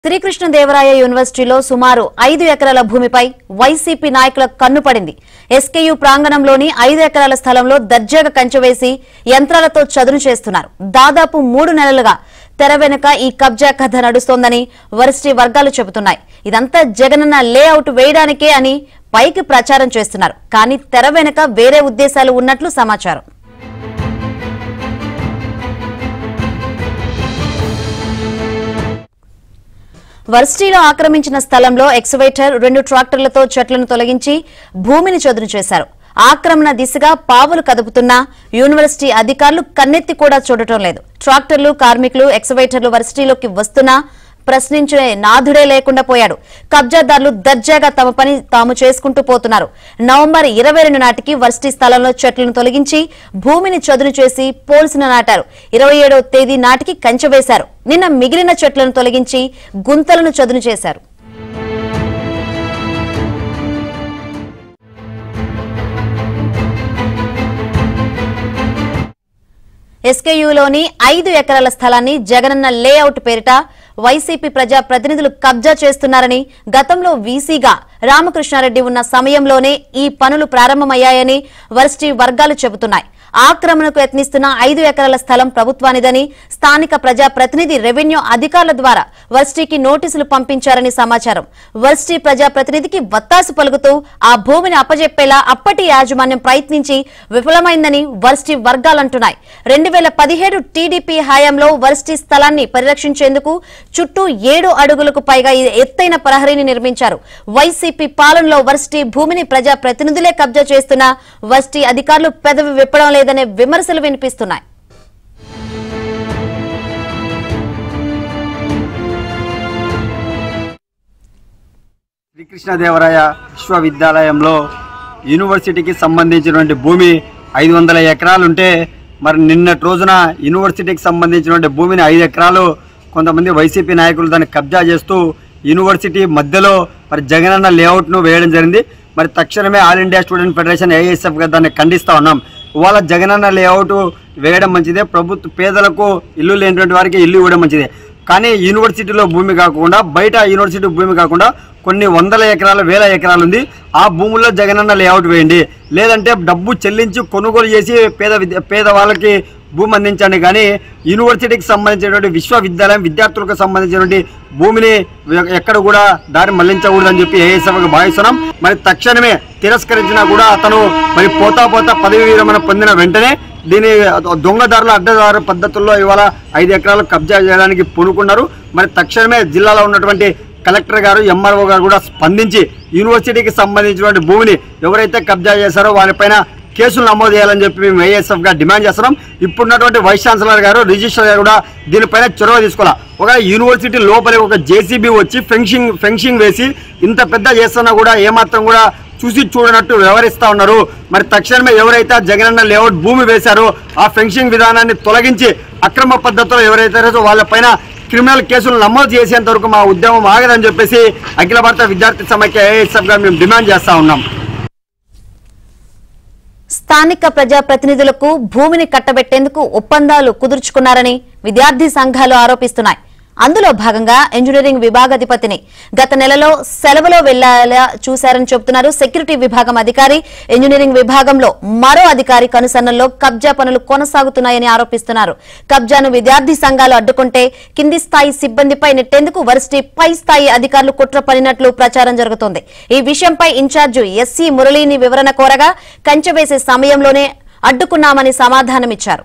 శ్రీకృష్ణదేవరాయ యూనివర్సిటీలో సుమారు ఐదు ఎకరాల భూమిపై వైసీపీ నాయకుల కన్ను పడింది ఎస్కేయూ ప్రాంగణంలోని ఐదు ఎకరాల స్థలంలో దర్జాగా కంచెవేసి యంత్రాలతో చదును చేస్తున్నారు దాదాపు మూడు నెలలుగా తెర వెనుక ఈ కబ్జా కథ నడుస్తోందని వర్సిటీ వర్గాలు చెబుతున్నాయి ఇదంతా జగనన్న లేఅవుట్ వేయడానికే అని పైకి ప్రచారం చేస్తున్నారు కానీ తెర వెనుక వేరే ఉద్దేశాలు ఉన్నట్లు సమాచారం వర్సిటీలో ఆక్రమించిన స్థలంలో ఎక్స్వేటర్ రెండు ట్రాక్టర్లతో చెట్లను తొలగించి భూమిని చదును చేశారు ఆక్రమణ దిశగా పావులు కదుపుతున్నా యూనివర్సిటీ అధికారులు కన్నెత్తి కూడా చూడటం లేదు ట్రాక్టర్లు కార్మికులు ఎక్స్వేటర్లు వర్సిటీలోకి వస్తున్నా ప్రశ్నించే నాథుడే లేకుండా పోయాడు కబ్జాదారులు దర్జాగా తమ పని తాము చేసుకుంటూ పోతున్నారు నవంబర్ ఇరవై రెండు నాటికి వర్సిటీ స్థలంలో చెట్లను తొలగించి భూమిని చదును చేసి పోల్సిన నాటారు ఇరవై ఏడవ తేదీ నాటికి కంచె వేశారు నిన్న మిగిలిన చెట్లను తొలగించి గుంతలను చదును చేశారు ఎస్కేయూలోని ఐదు ఎకరాల స్థలాన్ని జగనన్న లేఅవుట్ పేరిట వైసీపీ ప్రజా ప్రతినిధులు కబ్జా చేస్తున్నారని గతంలో వీసీగా రామకృష్ణారెడ్డి ఉన్న సమయంలోనే ఈ పనులు ప్రారంభమయ్యాయని వర్సిటీ వర్గాలు చెబుతున్నాయి ఆక్రమణకు యత్నిస్తున్న ఐదు ఎకరాల స్థలం ప్రభుత్వానిదని స్థానిక ప్రజా ప్రతినిధి రెవెన్యూ అధికారుల ద్వారా వర్సిటీకి నోటీసులు పంపించారని సమాచారం వర్సిటీ ప్రజా ప్రతినిధికి వత్తాసు పలుకుతూ ఆ భూమిని అప్పజెప్పేలా అప్పటి యాజమాన్యం ప్రయత్నించి విఫలమైందని వర్సిటీ వర్గాలంటున్నాయి రెండు వేల పదిహేడు టీడీపీ హయాంలో వర్సిటీ స్థలాన్ని పరిరక్షించేందుకు చుట్టూ ఏడు అడుగులకు పైగా ఈ ఎత్తైన ప్రహరీని నిర్మించారు వైసీపీ పాలనలో వర్సిటీ భూమిని ప్రజా ప్రతినిధులే కబ్జా చేస్తున్న వర్సిటీ అధికారులు పెదవి విప్పడం లేదనే విమర్శలు వినిపిస్తున్నాయి శ్రీకృష్ణదేవరాయ విశ్వవిద్యాలయంలో యూనివర్సిటీకి సంబంధించినటువంటి భూమి ఐదు వందల ఎకరాలుంటే మరి నిన్నటి రోజున యూనివర్సిటీకి సంబంధించినటువంటి భూమిని ఐదు ఎకరాలు కొంతమంది వైసీపీ నాయకులు దాన్ని కబ్జా చేస్తూ యూనివర్సిటీ మధ్యలో మరి జగనన్న లేఅవుట్ను వేయడం జరిగింది మరి తక్షణమే ఆల్ ఇండియా స్టూడెంట్ ఫెడరేషన్ ఏఐఎస్ఎఫ్గా దాన్ని ఖండిస్తా ఉన్నాం ఇవాళ జగనన్న లేఅవుట్ వేయడం మంచిదే ప్రభుత్వ పేదలకు ఇల్లు లేనటువంటి వారికి ఇల్లు ఇవ్వడం మంచిదే కానీ యూనివర్సిటీలో భూమి కాకుండా బయట యూనివర్సిటీ భూమి కాకుండా కొన్ని వందల ఎకరాల వేల ఎకరాలు ఉంది ఆ భూముల్లో జగనన్న లేఅవుట్ వేయండి లేదంటే డబ్బు చెల్లించి కొనుగోలు చేసి పేద విద్య పేద వాళ్ళకి భూమి అందించండి కానీ యూనివర్సిటీకి సంబంధించినటువంటి విశ్వవిద్యాలయం విద్యార్థులకు సంబంధించినటువంటి భూమిని ఎక్కడ కూడా దారి మళ్లించకూడదని చెప్పి ఏఎస్ఎఫ్కి భావిస్తున్నాం మరి తక్షణమే తిరస్కరించినా కూడా అతను మరి పోతా పోతా పదవి విరమణ పొందిన వెంటనే దీని దొంగదారుల అడ్డదారు పద్ధతుల్లో ఇవాళ ఐదు ఎకరాలు కబ్జా చేయడానికి పూనుకున్నారు మరి తక్షణమే జిల్లాలో ఉన్నటువంటి కలెక్టర్ గారు ఎంఆర్ఓ గారు కూడా స్పందించి యూనివర్సిటీకి సంబంధించినటువంటి భూమిని ఎవరైతే కబ్జా చేశారో వారిపైన కేసులు నమోదు చేయాలని చెప్పి మేము ఏఎస్ఎఫ్ గా డిమాండ్ చేస్తున్నాం ఇప్పుడున్నటువంటి వైస్ ఛాన్సలర్ గారు రిజిస్టర్ గారు కూడా దీనిపైన చొరవ తీసుకోవాలి ఒక యూనివర్సిటీ లోపలి ఒక జేసీబీ వచ్చి ఫెన్సింగ్ ఫెన్సింగ్ వేసి ఇంత పెద్ద చేస్తున్నా కూడా ఏమాత్రం కూడా చూసి చూడనట్టు వ్యవహరిస్తా ఉన్నారు మరి తక్షణమే ఎవరైతే ఆ జగనన్న లేఅవుట్ భూమి వేశారో ఆ ఫెన్సింగ్ విధానాన్ని తొలగించి అక్రమ పద్ధతిలో ఎవరైతే ఉన్నారో వాళ్ళపైన క్రిమినల్ కేసులు నమోదు చేసేంత వరకు మా ఉద్యమం ఆగదని చెప్పేసి అఖిల భారత విద్యార్థి సమైక్య ఏఎస్ఎఫ్ గా మేము డిమాండ్ చేస్తా ఉన్నాం స్థానిక ప్రజాప్రతినిధులకు భూమిని కట్టబెట్టేందుకు ఒప్పందాలు కుదుర్చుకున్నారని విద్యార్థి సంఘాలు ఆరోపిస్తున్నాయి అందులో భాగంగా ఇంజనీరింగ్ విభాగాధిపతిని గత నెలలో సెలవులో వెళ్లేలా చూశారని చెబుతున్నారు సెక్యూరిటీ విభాగం అధికారి ఇంజనీరింగ్ విభాగంలో మరో అధికారి కనుసన్నల్లో కబ్జా పనులు కొనసాగుతున్నాయని ఆరోపిస్తున్నారు కబ్జాను విద్యార్థి సంఘాలు అడ్డుకుంటే కింది స్థాయి సిబ్బందిపై నెట్టేందుకు వర్సిటీ పై స్థాయి అధికారులు కుట్ర పనినట్లు ప్రచారం జరుగుతోంది ఈ విషయంపై ఇన్ఛార్జి ఎస్సీ మురళీని వివరణ కోరగా కంచె వేసే సమయంలోనే అడ్డుకున్నామని సమాధానమిచ్చారు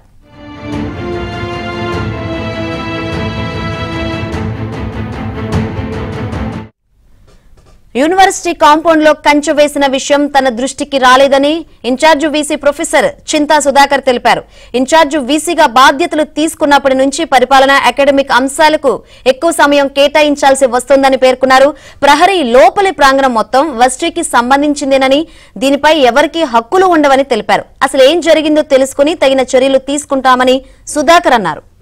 యూనివర్సిటీ కాంపౌండ్ లో కంచె వేసిన విషయం తన దృష్టికి రాలేదని incharge VC professor Chinta Sudhakar తెలిపారు ఇన్ఛార్జి వీసీగా బాధ్యతలు తీసుకున్నప్పటి నుంచి పరిపాలన అకాడమిక్ అంశాలకు ఎక్కువ సమయం కేటాయించాల్సి వస్తోందని పేర్కొన్నారు ప్రహరీ లోపలి ప్రాంగణం మొత్తం వర్సిటీకి సంబంధించిందేనని దీనిపై ఎవరికీ హక్కులు ఉండవని తెలిపారు అసలు ఏం జరిగిందో తెలుసుకుని తగిన చర్యలు తీసుకుంటామని సుధాకర్ అన్నారు